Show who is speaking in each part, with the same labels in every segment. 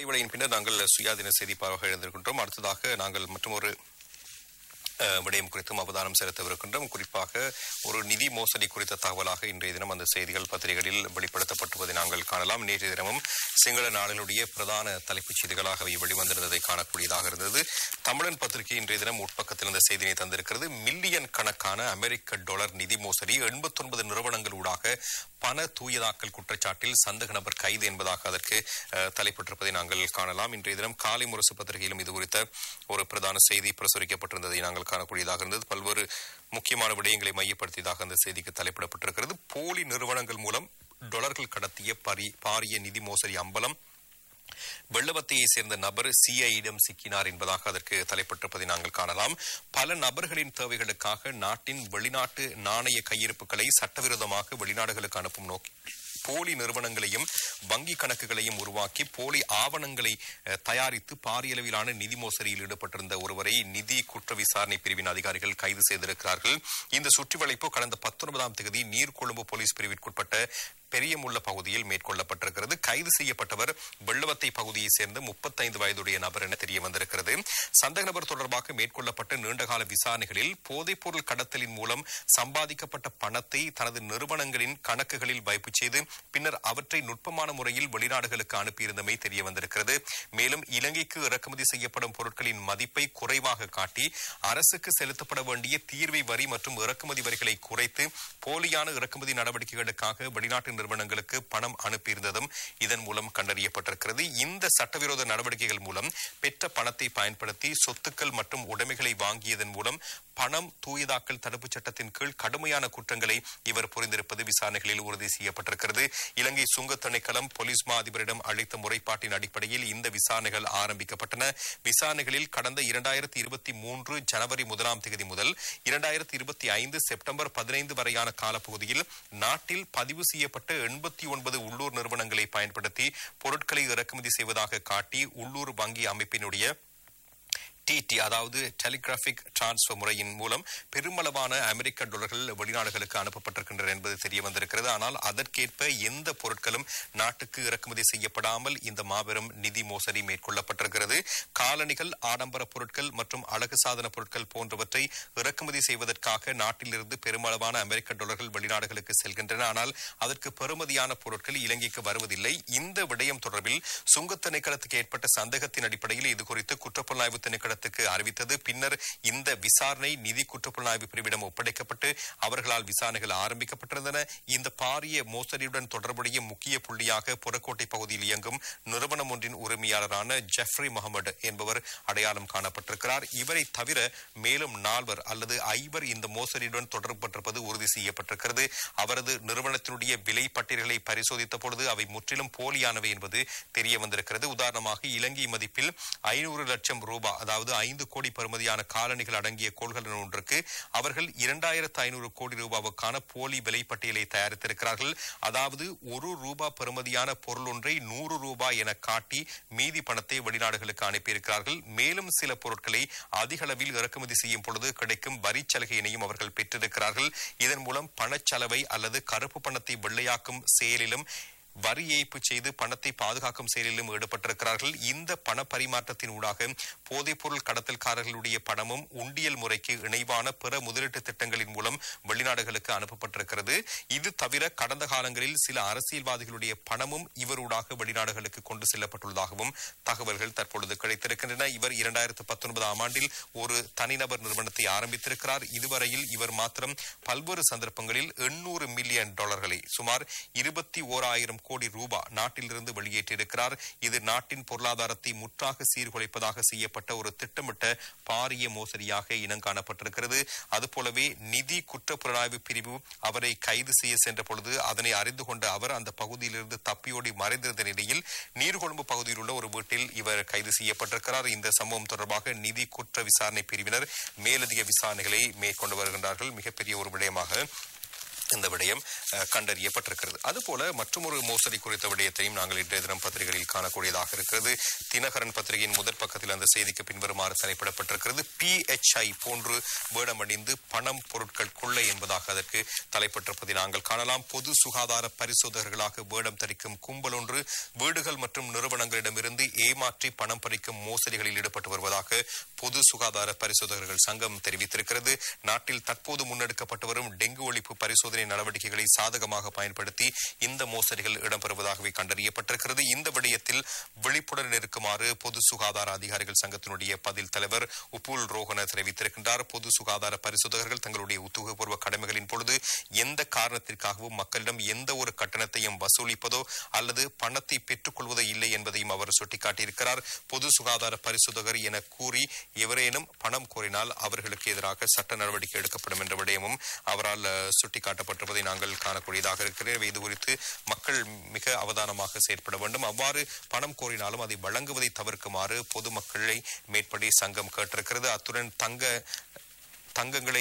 Speaker 1: இடைவெளியின் பின்னர் நாங்கள் சுயாதீன செய்தி பார்வையாக எழுந்திருக்கின்றோம் அடுத்ததாக நாங்கள் மற்றொரு அஹ், விடயம் குறித்தும் அவதானம் செலுத்தவிருக்கின்றோம் குறிப்பாக ஒரு நிதி மோசடி குறித்த தகவலாக இன்றைய தினம் அந்த செய்திகள் பத்திரிகைகளில் வெளிப்படுத்தப்பட்டுவதை நாங்கள் காணலாம் நேற்றைய தினமும் சிங்கள நாளினுடைய பிரதான தலைப்புச் செய்திகளாக அவை வெளிவந்திருந்ததை காணக்கூடியதாக இருந்தது தமிழன் பத்திரிகை இன்றைய தினம் உட்பக்கத்தில் இந்த செய்தியை தந்திருக்கிறது மில்லியன் கணக்கான அமெரிக்க டாலர் நிதி மோசடி எண்பத்தொன்பது நிறுவனங்கள் ஊடாக பண தூயதாக்கல் குற்றச்சாட்டில் சந்தக நபர் கைது என்பதாக அதற்கு அஹ், தலைப்பட்டிருப்பதை நாங்கள் காணலாம் இன்றைய தினம் காலை முரசு பத்திரிகையிலும் இது குறித்த ஒரு பிரதான செய்தி பிரசுரிக்கப்பட்டிருந்ததை நாங்கள் காணக்கூடியதாக இருந்தது பல்வேறு முக்கியமான விடயங்களை மையப்படுத்தியதாக அந்த செய்திக்கு தலைப்பிடப்பட்டிருக்கிறது போலி நிறுவனங்கள் மூலம் டொலர்கள் கடத்திய பரி பாரிய நிதி மோசடி அம்பலம் வெள்ளவத்தையை சேர்ந்த நபர் சிஐயிடம் சிக்கினார் என்பதாக அதற்கு தலைப்பட்டிருப்பதை நாங்கள் காணலாம் பல நபர்களின் தேவைகளுக்காக நாட்டின் வெளிநாட்டு நாணய கையிருப்புகளை சட்டவிரோதமாக வெளிநாடுகளுக்கு அனுப்பும் நோக்கி போலி நிறுவனங்களையும் வங்கி கணக்குகளையும் உருவாக்கி போலி ஆவணங்களை அஹ், தயாரித்து பாரியளவிலான நிதி மோசடியில் ஈடுபட்டிருந்த ஒருவரை நிதி குற்ற விசாரணை பிரிவின் அதிகாரிகள் கைது செய்திருக்கிறார்கள் இந்த சுற்றிவளைப்பு கடந்த பத்தொன்பதாம் தேதி நீர்கொழும்பு போலீஸ் பிரிவிற்குட்பட்ட பெரியமுள்ள பகுதியில் மேற்கொள்ளப்பட்டிருக்கிறது கைது செய்யப்பட்டவர் வெள்ளவத்தை பகுதியைச் சேர்ந்த முப்பத்தைந்து வயதுடைய நபர் என தெரிய வந்திருக்கிறது சந்தக நபர் தொடர்பாக மேற்கொள்ளப்பட்ட நீண்டகால விசாரணைகளில் போதைப்பொருள் கடத்தலின் மூலம் சம்பாதிக்கப்பட்ட பணத்தை தனது நிறுவனங்களின் கணக்குகளில் வைப்பு செய்து பின்னர் அவற்றை நுட்பமான முறையில் வெளிநாடுகளுக்கு அனுப்பியிருந்தமை தெரிய வந்திருக்கிறது மேலும் இலங்கைக்கு இறக்குமதி செய்யப்படும் பொருட்களின் மதிப்பை குறைவாக காட்டி அரசுக்கு செலுத்தப்பட வேண்டிய தீர்வை வரி மற்றும் இறக்குமதி வரிகளை குறைத்து போலியான இறக்குமதி நடவடிக்கைகளுக்காக வெளிநாட்டு நிறுவனங்களுக்கு பணம் அனுப்பியிருந்ததும் இதன் மூலம் கண்டறியப்பட்டிருக்கிறது இந்த சட்டவிரோத நடவடிக்கைகள் மூலம் பெற்ற பணத்தை பயன்படுத்தி சொத்துக்கள் மற்றும் உடைமைகளை வாங்கியதன் மூலம் பணம் தூயதாக்கல் தடுப்புச் சட்டத்தின் கீழ் கடுமையான குற்றங்களை இவர் புரிந்திருப்பது விசாரணைகளில் உறுதி செய்யப்பட்டிருக்கிறது இலங்கை சுங்கத் திணைக்களம் போலீஸ் மா அதிபரிடம் அளித்த முறைப்பாட்டின் அடிப்படையில் இந்த விசாரணைகள் ஆரம்பிக்கப்பட்டன விசாரணைகளில் கடந்த இரண்டாயிரத்தி இருபத்தி மூன்று ஜனவரி முதலாம் தேதி முதல் இரண்டாயிரத்தி இருபத்தி ஐந்து செப்டம்பர் பதினைந்து வரையான காலப்பகுதியில் நாட்டில் பதிவு செய்யப்பட்ட எண்பத்தி ஒன்பது உள்ளூர் நிறுவனங்களை பயன்படுத்தி பொருட்களை இறக்குமதி செய்வதாக காட்டி உள்ளூர் வங்கி அமைப்பினுடைய டிடி அதாவது டெலிகிராபிக் டிரான்ஸ்பர் முறையின் மூலம் பெருமளவான அமெரிக்க டாலர்கள் வெளிநாடுகளுக்கு அனுப்பப்பட்டிருக்கின்றன என்பது தெரிய வந்திருக்கிறது ஆனால் அதற்கேற்ப எந்த பொருட்களும் நாட்டுக்கு இறக்குமதி செய்யப்படாமல் இந்த மாபெரும் நிதி மோசடி மேற்கொள்ளப்பட்டிருக்கிறது காலணிகள் ஆடம்பர பொருட்கள் மற்றும் அழகு சாதன பொருட்கள் போன்றவற்றை இறக்குமதி செய்வதற்காக நாட்டிலிருந்து பெருமளவான அமெரிக்க டாலர்கள் வெளிநாடுகளுக்கு செல்கின்றன ஆனால் அதற்கு பெறுமதியான பொருட்கள் இலங்கைக்கு வருவதில்லை இந்த விடயம் தொடர்பில் சுங்கத் திணைக்களத்துக்கு ஏற்பட்ட சந்தேகத்தின் அடிப்படையில் இது குறித்து குற்றப்புலனாய்வு திணைக்களத்துக்கு அறிவித்தது பின்னர் இந்த விசாரணை நிதி குற்றப்புலனாய்வு பிரிவிடம் ஒப்படைக்கப்பட்டு அவர்களால் விசாரணைகள் ஆரம்பிக்கப்பட்டிருந்தன இந்த பாரிய மோசடியுடன் தொடர்புடைய முக்கிய புள்ளியாக புறக்கோட்டை பகுதியில் இயங்கும் நிறுவனம் ஒன்றின் உரிமையாளரான ஜெஃப்ரி முகமது என்பவர் அடையாளம் காணப்பட்டிருக்கிறார் இவரை தவிர மேலும் நால்வர் அல்லது ஐவர் இந்த மோசடியுடன் தொடர்பட்டிருப்பது உறுதி செய்யப்பட்டிருக்கிறது அவரது நிறுவனத்தினுடைய விலை பட்டியல்களை பரிசோதித்த பொழுது அவை முற்றிலும் போலியானவை என்பது தெரிய வந்திருக்கிறது உதாரணமாக இலங்கை மதிப்பில் ஐநூறு லட்சம் ரூபாய் அதாவது ஐந்து கோடி பெறுமதியான காலணிகள் அடங்கிய கோள்கள் ஒன்றுக்கு அவர்கள் இரண்டாயிரத்து ஐநூறு கோடி ரூபாவுக்கான போலி விலை பட்டியலை தயாரித்திருக்கிறார்கள் அதாவது ஒரு ரூபாய் பெறுமதியான பொருள் ஒன்றை நூறு ரூபாய் என காட்டி மீதி பணத்தை வெளிநாடுகளுக்கு அனுப்பியிருக்கிறார்கள் மேலும் சில பொருட்களை அதிக அளவில் இறக்குமதி செய்யும் பொழுது கிடைக்கும் வரி சலுகையினையும் அவர்கள் பெற்றிருக்கிறார்கள் இதன் மூலம் பணச்செலவை அல்லது கருப்பு பணத்தை வெள்ளையாக்கும் செயலிலும் வரி ஏய்ப்பு செய்து பணத்தை பாதுகாக்கும் செயலிலும் ஈடுபட்டிருக்கிறார்கள் இந்த பண பரிமாற்றத்தின் ஊடாக போதைப்பொருள் கடத்தல்காரர்களுடைய பணமும் உண்டியல் முறைக்கு இணைவான பிற முதலீட்டு திட்டங்களின் மூலம் வெளிநாடுகளுக்கு அனுப்பப்பட்டிருக்கிறது இது தவிர கடந்த காலங்களில் சில அரசியல்வாதிகளுடைய பணமும் இவரூடாக வெளிநாடுகளுக்கு கொண்டு செல்லப்பட்டுள்ளதாகவும் தகவல்கள் தற்பொழுது கிடைத்திருக்கின்றன இவர் இரண்டாயிரத்து பத்தொன்பதாம் ஆண்டில் ஒரு தனிநபர் நிறுவனத்தை ஆரம்பித்திருக்கிறார் இதுவரையில் இவர் மாத்திரம் பல்வேறு சந்தர்ப்பங்களில் எண்ணூறு மில்லியன் டாலர்களை சுமார் இருபத்தி ஓராயிரம் கோடி ரூபாய் நாட்டிலிருந்து வெளியேற்றியிருக்கிறார் இது நாட்டின் பொருளாதாரத்தை முற்றாக சீர்குலைப்பதாக செய்யப்பட்ட ஒரு திட்டமிட்ட பாரிய மோசடியாக இனம் காணப்பட்டிருக்கிறது அதுபோலவே நிதி குற்றப்புலனாய்வு பிரிவு அவரை கைது செய்ய சென்ற பொழுது அதனை அறிந்து கொண்ட அவர் அந்த பகுதியிலிருந்து தப்பியோடி மறைந்திருந்த நிலையில் நீர்கொழும்பு பகுதியில் உள்ள ஒரு வீட்டில் இவர் கைது செய்யப்பட்டிருக்கிறார் இந்த சம்பவம் தொடர்பாக நிதி குற்ற விசாரணை பிரிவினர் மேலதிக விசாரணைகளை மேற்கொண்டு வருகின்றார்கள் மிகப்பெரிய ஒரு விடயமாக இந்த விடயம் அஹ், கண்டறியப்பட்டிருக்கிறது அதுபோல மற்றொரு மோசடி குறித்த விடயத்தையும் நாங்கள் இன்றைய தினம் பத்திரிகைகளில் காணக்கூடியதாக இருக்கிறது தினகரன் பத்திரிகையின் முதற் பக்கத்தில் அந்த செய்திக்கு பின்வருமாறு தலைப்பிடப்பட்டிருக்கிறது பிஎச்ஐ போன்று வேடமணிந்து பணம் பொருட்கள் கொள்ளை என்பதாக அதற்கு தலைப்பட்டிருப்பதை நாங்கள் காணலாம் பொது சுகாதார பரிசோதகர்களாக வேடம் தரிக்கும் கும்பல் ஒன்று வீடுகள் மற்றும் நிறுவனங்களிடமிருந்து ஏமாற்றி பணம் பறிக்கும் மோசடிகளில் ஈடுபட்டு வருவதாக பொது சுகாதார பரிசோதகர்கள் சங்கம் தெரிவித்திருக்கிறது நாட்டில் தற்போது முன்னெடுக்கப்பட்டு வரும் டெங்கு ஒழிப்பு பரிசோதனை நடவடிக்கைகளை சாதகமாக பயன்படுத்தி இந்த மோசடிகள் இடம்பெறுவதாகவே கண்டறியப்பட்டிருக்கிறது இந்த விடயத்தில் விழிப்புடன் இருக்குமாறு பொது சுகாதார அதிகாரிகள் சங்கத்தினுடைய பதில் தலைவர் உப்புல் ரோஹன தெரிவித்திருக்கின்றார் பொது சுகாதார பரிசோதகர்கள் தங்களுடைய உத்தியோகபூர்வ கடமைகளின் பொழுது எந்த காரணத்திற்காகவும் மக்களிடம் எந்த ஒரு கட்டணத்தையும் வசூலிப்பதோ அல்லது பணத்தை பெற்றுக் கொள்வதோ இல்லை என்பதையும் அவர் சுட்டிக்காட்டியிருக்கிறார் பொது சுகாதார பரிசோதகர் என கூறி எவரேனும் பணம் கோரினால் அவர்களுக்கு எதிராக சட்ட நடவடிக்கை எடுக்கப்படும் என்ற விடயமும் அவரால் அஹ், சுட்டிக்காட்டப்பட்டிருப்பதை நாங்கள் காணக்கூடியதாக இருக்கிறது எனவே இது குறித்து மக்கள் மிக அவதானமாக செயற்பட வேண்டும் அவ்வாறு பணம் கோரினாலும் அதை வழங்குவதை தவிர்க்குமாறு பொதுமக்களை மேற்படி சங்கம் கேட்டிருக்கிறது அத்துடன் தங்க தங்கங்களை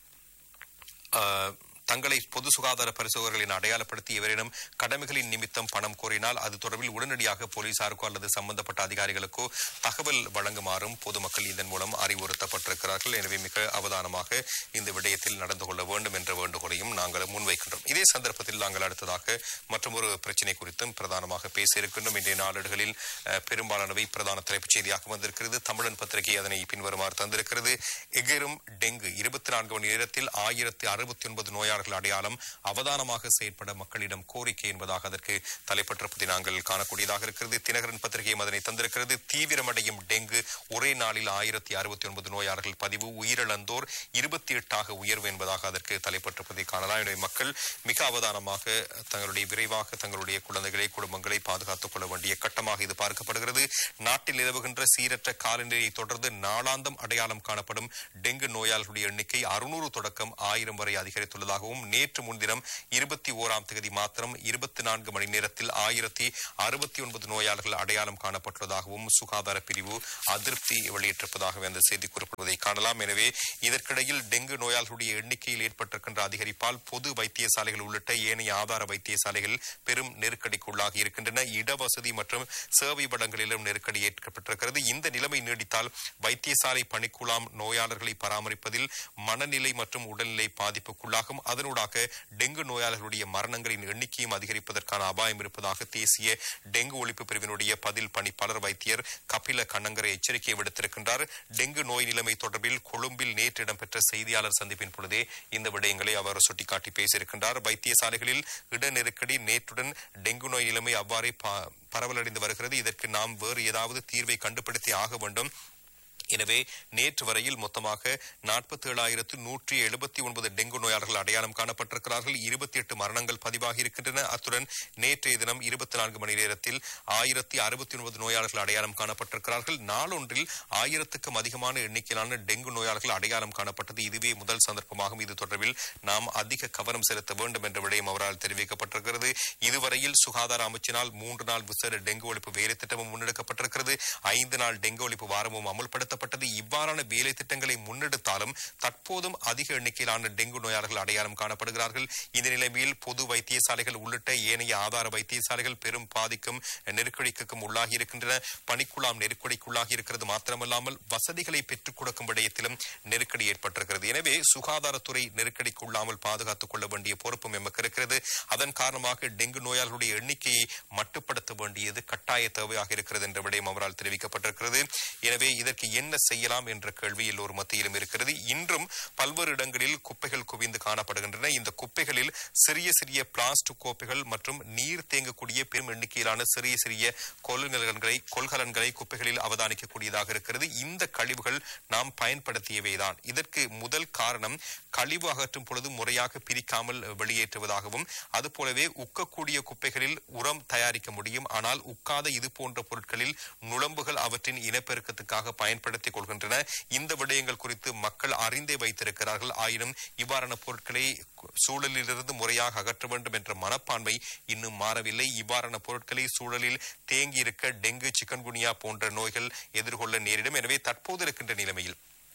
Speaker 1: ஆஹ், தங்களை பொது சுகாதார பரிசோதகர்களின் அடையாளப்படுத்தி எவரேனும் கடமைகளின் நிமித்தம் பணம் கோரினால் அது தொடர்பில் உடனடியாக போலீசாருக்கோ அல்லது சம்பந்தப்பட்ட அதிகாரிகளுக்கோ தகவல் வழங்குமாறும் பொதுமக்கள் இதன் மூலம் அறிவுறுத்தப்பட்டிருக்கிறார்கள் எனவே மிக அவதானமாக இந்த விடயத்தில் நடந்து கொள்ள வேண்டும் என்ற வேண்டுகோளையும் நாங்கள் முன்வைக்கின்றோம் இதே சந்தர்ப்பத்தில் நாங்கள் அடுத்ததாக மற்றொரு பிரச்சினை குறித்தும் பிரதானமாக பேசியிருக்கின்றோம் இன்றைய நாளேடுகளில் அஹ், பெரும்பாலானவை பிரதான தலைப்புச் செய்தியாக வந்திருக்கிறது தமிழன் பத்திரிகை அதனை பின்வருமாறு தந்திருக்கிறது எகிரும் டெங்கு இருபத்தி நான்கு மணி நேரத்தில் ஆயிரத்தி அறுபத்தி ஒன்பது நோயாளர்கள் அடையாளம் அவதானமாக செயற்பட மக்களிடம் கோரிக்கை என்பதாக அதற்கு தலைப்பட்டிருப்பதை நாங்கள் காணக்கூடியதாக இருக்கிறது தினகரன் பத்திரிகையும் அதனை தந்திருக்கிறது தீவிரமடையும் டெங்கு ஒரே நாளில் ஆயிரத்தி அறுபத்தி ஒன்பது நோயாளர்கள் பதிவு உயிரிழந்தோர் இருபத்தி எட்டாக உயர்வு என்பதாக அதற்கு தலைப்பட்டிருப்பதை காணலாம் எனவே மக்கள் மிக அவதானமாக தங்களுடைய விரைவாக தங்களுடைய குழந்தைகளை குடும்பங்களை பாதுகாத்துக் கொள்ள வேண்டிய கட்டமாக இது பார்க்கப்படுகிறது நாட்டில் நிலவுகின்ற சீரற்ற காலநிலையை தொடர்ந்து நாளாந்தம் அடையாளம் காணப்படும் டெங்கு நோயாளர்களுடைய எண்ணிக்கை அறுநூறு தொடக்கம் ஆயிரம் வரை அதிகரித்துள்ளதாகவும் நேற்று முன்தினம் இருபத்தி ஓராம் தேதி மாத்திரம் இருபத்தி நான்கு மணி நேரத்தில் ஆயிரத்தி அறுபத்தி ஒன்பது நோயாளர்கள் அடையாளம் காணப்பட்டுள்ளதாகவும் சுகாதார பிரிவு அதிருப்தி வெளியிட்டிருப்பதாக அந்த செய்தி குறிப்பிடுவதை காணலாம் எனவே இதற்கிடையில் டெங்கு நோயாளர்களுடைய எண்ணிக்கையில் ஏற்பட்டிருக்கின்ற அதிகரிப்பால் பொது வைத்தியசாலைகள் உள்ளிட்ட ஏனைய ஆதார வைத்தியசாலைகள் பெரும் நெருக்கடிக்குள்ளாகி இருக்கின்றன இடவசதி மற்றும் சேவை படங்களிலும் நெருக்கடி ஏற்பட்டிருக்கிறது இந்த நிலைமை நீடித்தால் வைத்தியசாலை பணிக்குழாம் நோயாளர்களை பராமரிப்பதில் மனநிலை மற்றும் உடல்நிலை பாதிப்புக்குள்ளாகும் அதனூடாக டெங்கு நோயாளர்களுடைய மரணங்களின் எண்ணிக்கையும் அதிகரிப்பதற்கான அபாயம் இருப்பதாக தேசிய டெங்கு ஒழிப்பு பிரிவினுடைய பதில் பணிப்பாளர் வைத்தியர் கபில கண்ணங்கரை எச்சரிக்கை விடுத்திருக்கின்றார் டெங்கு நோய் நிலைமை தொடர்பில் கொழும்பில் நேற்று இடம்பெற்ற செய்தியாளர் சந்திப்பின் பொழுதே இந்த விடயங்களை அவர் சுட்டிக்காட்டி பேசியிருக்கின்றார் வைத்தியசாலைகளில் இட நெருக்கடி நேற்றுடன் டெங்கு நோய் நிலைமை அவ்வாறே ப- பரவலடைந்து வருகிறது இதற்கு நாம் வேறு ஏதாவது தீர்வை கண்டுபிடித்தே ஆக வேண்டும் எனவே நேற்று வரையில் மொத்தமாக நாற்பத்தி ஏழாயிரத்து நூற்றி எழுபத்தி ஒன்பது டெங்கு நோயாளர்கள் அடையாளம் காணப்பட்டிருக்கிறார்கள் இருபத்தி எட்டு மரணங்கள் பதிவாகி இருக்கின்றன அத்துடன் நேற்றைய தினம் இருபத்தி நான்கு மணி நேரத்தில் ஆயிரத்தி அறுபத்தி ஒன்பது நோயாளர்கள் அடையாளம் காணப்பட்டிருக்கிறார்கள் நாளொன்றில் ஆயிரத்துக்கும் அதிகமான எண்ணிக்கையிலான டெங்கு நோயாளர்கள் அடையாளம் காணப்பட்டது இதுவே முதல் சந்தர்ப்பமாகும் இது தொடர்பில் நாம் அதிக கவனம் செலுத்த வேண்டும் என்ற விடயம் அவரால் தெரிவிக்கப்பட்டிருக்கிறது இதுவரையில் சுகாதார அமைச்சினால் மூன்று நாள் விசேட டெங்கு ஒழிப்பு வேலை திட்டமும் முன்னெடுக்கப்பட்டிருக்கிறது ஐந்து நாள் டெங்கு ஒழிப்பு வாரமும் அமுல்படுத்தப்பட்டது இவ்வாறான வேலை திட்டங்களை முன்னெடுத்தாலும் தற்போதும் அதிக எண்ணிக்கையிலான டெங்கு நோயாளர்கள் அடையாளம் காணப்படுகிறார்கள் இந்த நிலைமையில் பொது வைத்தியசாலைகள் உள்ளிட்ட ஏனைய ஆதார வைத்தியசாலைகள் பெரும் பாதிக்கும் நெருக்கடிக்கும் உள்ளாகி இருக்கின்றன பணிக்குழாம் நெருக்கடிக்குள்ளாகி இருக்கிறது மாத்திரமல்லாமல் வசதிகளை பெற்றுக் கொடுக்கும் விடயத்திலும் நெருக்கடி ஏற்பட்டிருக்கிறது எனவே சுகாதாரத்துறை நெருக்கடிக்குள்ளாமல் பாதுகாத்துக் கொள்ள வேண்டிய பொறுப்பும் எமக்கு இருக்கிறது அதன் காரணமாக டெங்கு நோயாளர்களுடைய எண்ணிக்கையை மட்டுப்படுத்த வேண்டியது கட்டாய தேவையாக இருக்கிறது என்ற விடயம் அவரால் தெரிவிக்கப்பட்டிருக்கிறது எனவே இதற்கு என்ன செய்யலாம் என்ற கேள்வி எல்லோர் மத்தியிலும் இருக்கிறது இன்றும் பல்வேறு இடங்களில் குப்பைகள் குவிந்து காணப்படுகின்றன இந்த குப்பைகளில் சிறிய சிறிய பிளாஸ்டிக் கோப்பைகள் மற்றும் நீர் தேங்கக்கூடிய பெரும் எண்ணிக்கையிலான சிறிய சிறிய கொள்கலன்களை கொள்கலன்களை குப்பைகளில் அவதானிக்கக்கூடியதாக இருக்கிறது இந்த கழிவுகள் நாம் பயன்படுத்தியவைதான் இதற்கு முதல் காரணம் கழிவு அகற்றும் பொழுது முறையாக பிரிக்காமல் வெளியேற்றுவதாகவும் அதுபோலவே உக்கக்கூடிய குப்பைகளில் உரம் தயாரிக்க முடியும் ஆனால் உக்காத இது போன்ற பொருட்களில் நுழம்புகள் அவற்றின் இனப்பெருக்கத்துக்காக பயன்படுத்திக் கொள்கின்றன இந்த விடயங்கள் குறித்து மக்கள் அறிந்தே வைத்திருக்கிறார்கள் ஆயினும் இவ்வாறான பொருட்களை சூழலிலிருந்து முறையாக அகற்ற வேண்டும் என்ற மனப்பான்மை இன்னும் மாறவில்லை இவ்வாறான பொருட்களை சூழலில் தேங்கி இருக்க டெங்கு சிக்கன்குனியா போன்ற நோய்கள் எதிர்கொள்ள நேரிடும் எனவே தற்போது இருக்கின்ற நிலைமையில்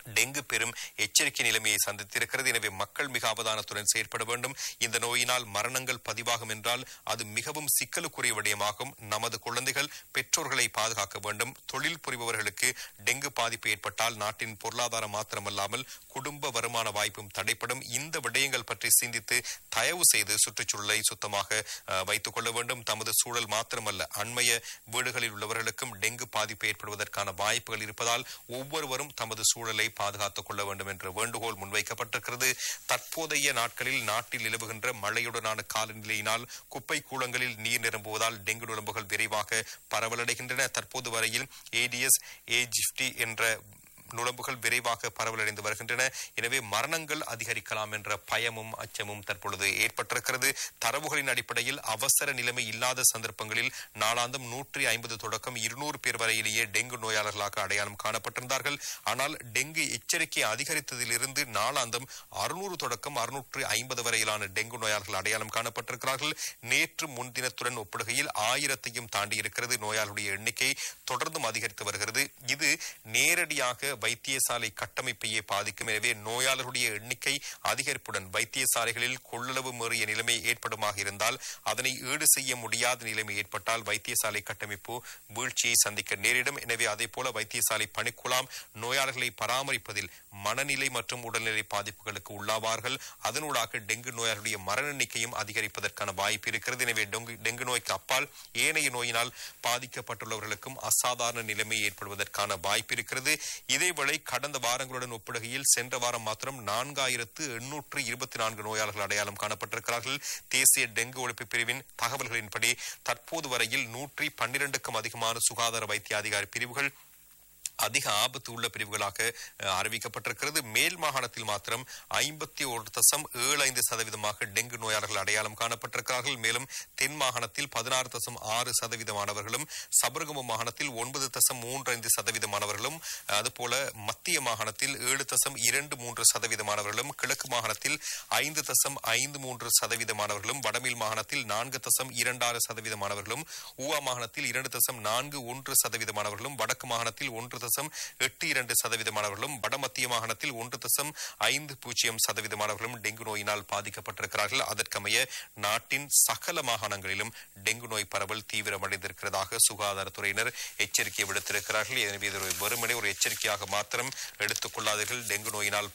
Speaker 1: டெங்கு பெரும் எச்சரிக்கை நிலைமையை சந்தித்திருக்கிறது எனவே மக்கள் மிக அவதானத்துடன் செயற்பட வேண்டும் இந்த நோயினால் மரணங்கள் பதிவாகும் என்றால் அது மிகவும் சிக்கலுக்குரிய விடயமாகும் நமது குழந்தைகள் பெற்றோர்களை பாதுகாக்க வேண்டும் தொழில் புரிபவர்களுக்கு டெங்கு பாதிப்பு ஏற்பட்டால் நாட்டின் பொருளாதாரம் மாத்திரமல்லாமல் குடும்ப வருமான வாய்ப்பும் தடைப்படும் இந்த விடயங்கள் பற்றி சிந்தித்து தயவு செய்து சுற்றுச்சூழலை சுத்தமாக அஹ், வைத்துக் கொள்ள வேண்டும் தமது சூழல் மாத்திரமல்ல அண்மைய வீடுகளில் உள்ளவர்களுக்கும் டெங்கு பாதிப்பு ஏற்படுவதற்கான வாய்ப்புகள் இருப்பதால் ஒவ்வொருவரும் தமது சூழலை பாதுகாத்துக் கொள்ள வேண்டும் என்ற வேண்டுகோள் முன்வைக்கப்பட்டிருக்கிறது தற்போதைய நாட்களில் நாட்டில் நிலவுகின்ற மழையுடனான காலநிலையினால் குப்பை கூளங்களில் நீர் நிரம்புவதால் டெங்கு நுழம்புகள் விரைவாக பரவலடைகின்றன தற்போது வரையில் ஏடிஎஸ் ஏஜிப்டி என்ற நுழம்புகள் விரைவாக பரவலடைந்து வருகின்றன எனவே மரணங்கள் அதிகரிக்கலாம் என்ற பயமும் அச்சமும் தற்பொழுது ஏற்பட்டிருக்கிறது தரவுகளின் அடிப்படையில் அவசர நிலைமை இல்லாத சந்தர்ப்பங்களில் நாளாந்தம் நூற்றி ஐம்பது தொடக்கம் இருநூறு பேர் வரையிலேயே டெங்கு நோயாளர்களாக அடையாளம் காணப்பட்டிருந்தார்கள் ஆனால் டெங்கு எச்சரிக்கை அதிகரித்ததிலிருந்து நாளாந்தம் அறுநூறு தொடக்கம் அறுநூற்று ஐம்பது வரையிலான டெங்கு நோயாளர்கள் அடையாளம் காணப்பட்டிருக்கிறார்கள் நேற்று முன்தினத்துடன் ஒப்பிடுகையில் ஆயிரத்தையும் தாண்டி இருக்கிறது நோயாளர்களுடைய எண்ணிக்கை தொடர்ந்தும் அதிகரித்து வருகிறது இது நேரடியாக வைத்தியசாலை கட்டமைப்பையே பாதிக்கும் எனவே நோயாளர்களுடைய எண்ணிக்கை அதிகரிப்புடன் வைத்தியசாலைகளில் கொள்ளளவு மீறிய நிலைமை ஏற்படுமாக இருந்தால் அதனை ஈடு செய்ய முடியாத நிலைமை ஏற்பட்டால் வைத்தியசாலை கட்டமைப்பு வீழ்ச்சியை சந்திக்க நேரிடும் எனவே அதே போல வைத்தியசாலை பணிக்குழாம் நோயாளர்களை பராமரிப்பதில் மனநிலை மற்றும் உடல்நிலை பாதிப்புகளுக்கு உள்ளாவார்கள் அதனூடாக டெங்கு நோயாளர்களுடைய மரண எண்ணிக்கையும் அதிகரிப்பதற்கான வாய்ப்பு இருக்கிறது எனவே டெங்கு டெங்கு நோய்க்கு அப்பால் ஏனைய நோயினால் பாதிக்கப்பட்டுள்ளவர்களுக்கும் அசாதாரண நிலைமை ஏற்படுவதற்கான வாய்ப்பு இருக்கிறது இதேவேளை கடந்த வாரங்களுடன் ஒப்பிடுகையில் சென்ற வாரம் மாத்திரம் நான்காயிரத்து எண்ணூற்று இருபத்தி நான்கு நோயாளர்கள் அடையாளம் காணப்பட்டிருக்கிறார்கள் தேசிய டெங்கு ஒழிப்பு பிரிவின் தகவல்களின்படி தற்போது வரையில் நூற்றி பன்னிரண்டுக்கும் அதிகமான சுகாதார வைத்திய அதிகாரி பிரிவுகள் அதிக ஆபத்து உள்ள பிரிவுகளாக அஹ், அறிவிக்கப்பட்டிருக்கிறது மேல் மாகாணத்தில் மாத்திரம் ஐம்பத்தி ஒரு தசம் ஏழு ஐந்து சதவீதமாக டெங்கு நோயாளர்கள் அடையாளம் காணப்பட்டிருக்கிறார்கள் மேலும் தென் மாகாணத்தில் பதினாறு தசம் ஆறு சதவீதமானவர்களும் சபரகம மாகாணத்தில் ஒன்பது தசம் மூன்று ஐந்து சதவீதமானவர்களும் அதுபோல மத்திய மாகாணத்தில் ஏழு தசம் இரண்டு மூன்று சதவீதமானவர்களும் கிழக்கு மாகாணத்தில் ஐந்து தசம் ஐந்து மூன்று சதவீதமானவர்களும் வடமேல் மாகாணத்தில் நான்கு தசம் இரண்டாறு சதவீதமானவர்களும் ஊவா மாகாணத்தில் இரண்டு தசம் நான்கு ஒன்று சதவீதமானவர்களும் வடக்கு மாகாணத்தில் ஒன்று தசம் எட்டு இரண்டு சதவீதமானவர்களும் வடமத்திய மாகாணத்தில் ஒன்று தசம் ஐந்து பூஜ்ஜியம் சதவீதமானவர்களும் டெங்கு நோயினால் பாதிக்கப்பட்டிருக்கிறார்கள் அதற்கமைய நாட்டின் சகல மாகாணங்களிலும் டெங்கு நோய் பரவல் தீவிரமடைந்திருக்கிறதாக சுகாதாரத்துறையினர் எச்சரிக்கை விடுத்திருக்கிறார்கள் எனவே இது ஒரு வெறுமனே ஒரு எச்சரிக்கையாக மாத்திரம் எடுத்துக் கொள்ளாதீர்கள் டெங்கு நோயினால்